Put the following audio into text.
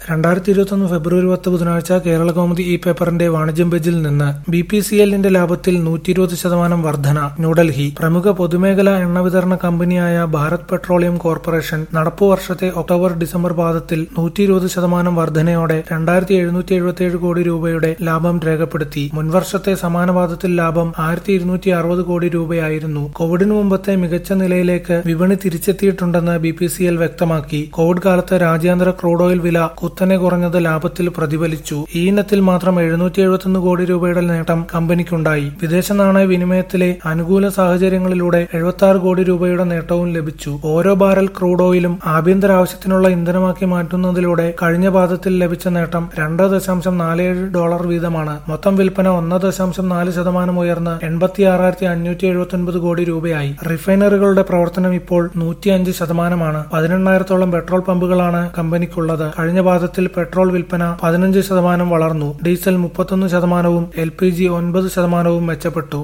രണ്ടായിരത്തി ഇരുപത്തൊന്ന് ഫെബ്രുവരി പത്ത് ബുധനാഴ്ച കേരള കൗമുദി ഇ പേപ്പറിന്റെ വാണിജ്യം പേജിൽ നിന്ന് ബി പി സി എല്ലിന്റെ ലാഭത്തിൽ നൂറ്റി ഇരുപത് ശതമാനം വർധന ന്യൂഡൽഹി പ്രമുഖ പൊതുമേഖലാ എണ്ണ വിതരണ കമ്പനിയായ ഭാരത് പെട്രോളിയം കോർപ്പറേഷൻ നടപ്പു വർഷത്തെ ഒക്ടോബർ ഡിസംബർ പാദത്തിൽ നൂറ്റി ഇരുപത് ശതമാനം വർധനയോടെ രണ്ടായിരത്തി എഴുന്നൂറ്റി എഴുപത്തിയേഴ് കോടി രൂപയുടെ ലാഭം രേഖപ്പെടുത്തി മുൻവർഷത്തെ സമാന പാദത്തിൽ ലാഭം ആയിരത്തി ഇരുന്നൂറ്റി അറുപത് കോടി രൂപയായിരുന്നു കോവിഡിന് മുമ്പത്തെ മികച്ച നിലയിലേക്ക് വിപണി തിരിച്ചെത്തിയിട്ടുണ്ടെന്ന് ബി പി സി എൽ വ്യക്തമാക്കി കോവിഡ് കാലത്ത് രാജ്യാന്തര ക്രൂഡ് ഓയിൽ വില കുത്തനെ കുറഞ്ഞത് ലാഭത്തിൽ പ്രതിഫലിച്ചു ഈ ഇനത്തിൽ മാത്രം എഴുന്നൂറ്റി എഴുപത്തൊന്ന് കോടി രൂപയുടെ നേട്ടം കമ്പനിക്കുണ്ടായി വിദേശ നാണയ വിനിമയത്തിലെ അനുകൂല സാഹചര്യങ്ങളിലൂടെ എഴുപത്തി ആറ് കോടി രൂപയുടെ നേട്ടവും ലഭിച്ചു ഓരോ ബാരൽ ക്രൂഡ് ഓയിലും ആഭ്യന്തര ആവശ്യത്തിനുള്ള ഇന്ധനമാക്കി മാറ്റുന്നതിലൂടെ കഴിഞ്ഞ പാദത്തിൽ ലഭിച്ച നേട്ടം രണ്ട് ദശാംശം നാലേഴ് ഡോളർ വീതമാണ് മൊത്തം വിൽപ്പന ഒന്ന് ദശാംശം നാല് ശതമാനം ഉയർന്ന് എൺപത്തി ആറായിരത്തി അഞ്ഞൂറ്റി എഴുപത്തി ഒൻപത് കോടി രൂപയായി റിഫൈനറികളുടെ പ്രവർത്തനം ഇപ്പോൾ നൂറ്റിയഞ്ച് ശതമാനമാണ് പതിനെണ്ണായിരത്തോളം പെട്രോൾ പമ്പുകളാണ് കമ്പനിക്കുള്ളത് കഴിഞ്ഞ പാദത്തിൽ പെട്രോൾ വിൽപ്പന പതിനഞ്ച് ശതമാനം വളർന്നു ഡീസൽ മുപ്പത്തൊന്ന് ശതമാനവും എൽ പി ജി ഒൻപത് ശതമാനവും മെച്ചപ്പെട്ടു